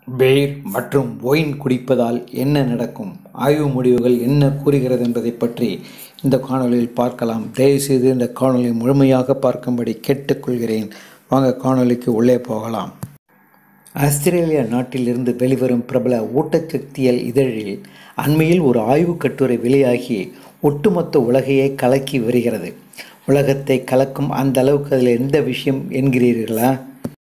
பேர் மற்றும் ஒயின் குடிப்பதால் என்ன நடக்கும் ஆய்வு முடிவுகள் என்ன கூறுகிறது என்பதை பற்றி இந்த காணொளியில் பார்க்கலாம் தயவுசெய்து இந்த காணொளி முழுமையாக பார்க்கும்படி கேட்டுக்கொள்கிறேன் வாங்க காணொளிக்கு உள்ளே போகலாம் ஆஸ்திரேலியா நாட்டிலிருந்து வெளிவரும் பிரபல ஊட்டச்சக்தியல் இதழில் அண்மையில் ஒரு ஆய்வுக் கட்டுரை வெளியாகி ஒட்டுமொத்த உலகையே கலக்கி வருகிறது உலகத்தை கலக்கும் அந்த அளவுக்கு அதில் எந்த விஷயம் என்கிறீர்களா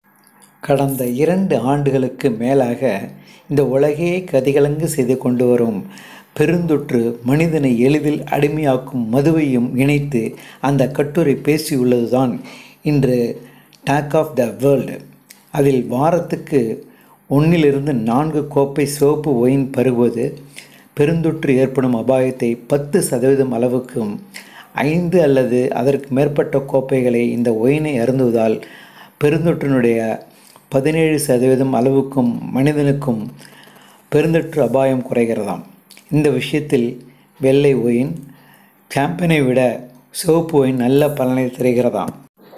கடந்த இரண்டு ஆண்டுகளுக்கு மேலாக இந்த உலகையே கதிகலங்கு செய்து கொண்டு வரும் பெருந்தொற்று மனிதனை எளிதில் அடிமையாக்கும் மதுவையும் இணைத்து அந்த கட்டுரை பேசியுள்ளதுதான் இன்று டாக் ஆஃப் த வேர்ல்டு அதில் வாரத்துக்கு ஒன்றிலிருந்து நான்கு கோப்பை சிவப்பு ஒயின் பருகுவது பெருந்தொற்று ஏற்படும் அபாயத்தை பத்து சதவீதம் அளவுக்கும் ஐந்து அல்லது அதற்கு மேற்பட்ட கோப்பைகளை இந்த ஒயினை அருந்துவதால் பெருந்தொற்றினுடைய பதினேழு சதவீதம் அளவுக்கும் மனிதனுக்கும் பெருந்தொற்று அபாயம் குறைகிறதாம் இந்த விஷயத்தில் வெள்ளை ஒயின் சாம்பியனை விட சிவப்பு ஒயின் நல்ல பலனை தருகிறதாம்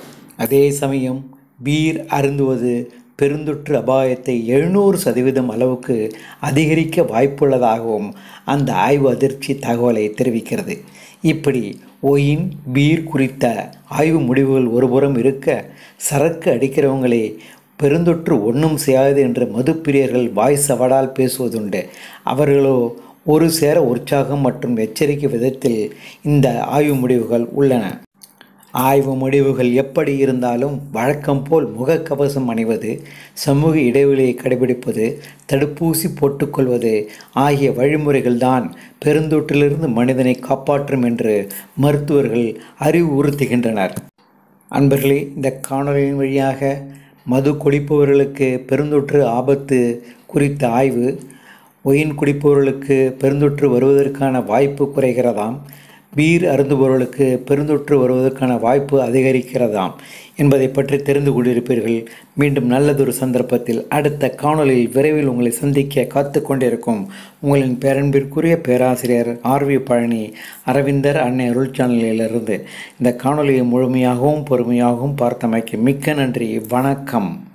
அதே சமயம் பீர் அருந்துவது பெருந்தொற்று அபாயத்தை எழுநூறு சதவீதம் அளவுக்கு அதிகரிக்க வாய்ப்புள்ளதாகவும் அந்த ஆய்வு அதிர்ச்சி தகவலை தெரிவிக்கிறது இப்படி ஒயின் பீர் குறித்த ஆய்வு முடிவுகள் ஒருபுறம் இருக்க சரக்கு அடிக்கிறவங்களே பெருந்தொற்று ஒன்றும் செய்யாது என்று மதுப்பிரியர்கள் வாய் சவடால் பேசுவதுண்டு அவர்களோ ஒரு சேர உற்சாகம் மற்றும் எச்சரிக்கை விதத்தில் இந்த ஆய்வு முடிவுகள் உள்ளன ஆய்வு முடிவுகள் எப்படி இருந்தாலும் வழக்கம் போல் முகக்கவசம் அணிவது சமூக இடைவெளியை கடைபிடிப்பது தடுப்பூசி போட்டுக்கொள்வது ஆகிய வழிமுறைகள்தான் பெருந்தொற்றிலிருந்து மனிதனை காப்பாற்றும் என்று மருத்துவர்கள் அறிவுறுத்துகின்றனர் அன்பர்களே இந்த காணொலியின் வழியாக மது குடிப்பவர்களுக்கு பெருந்தொற்று ஆபத்து குறித்த ஆய்வு ஒயின் குடிப்பவர்களுக்கு பெருந்தொற்று வருவதற்கான வாய்ப்பு குறைகிறதாம் பீர் அருந்துபவர்களுக்கு பெருந்தொற்று வருவதற்கான வாய்ப்பு அதிகரிக்கிறதாம் என்பதை பற்றி தெரிந்து கொண்டிருப்பீர்கள் மீண்டும் நல்லதொரு சந்தர்ப்பத்தில் அடுத்த காணொலியில் விரைவில் உங்களை சந்திக்க காத்து கொண்டிருக்கும் உங்களின் பேரன்பிற்குரிய பேராசிரியர் ஆர்வி பழனி அரவிந்தர் அன்னை அருள் சேனலிலிருந்து இந்த காணொலியை முழுமையாகவும் பொறுமையாகவும் பார்த்தமைக்கு மிக்க நன்றி வணக்கம்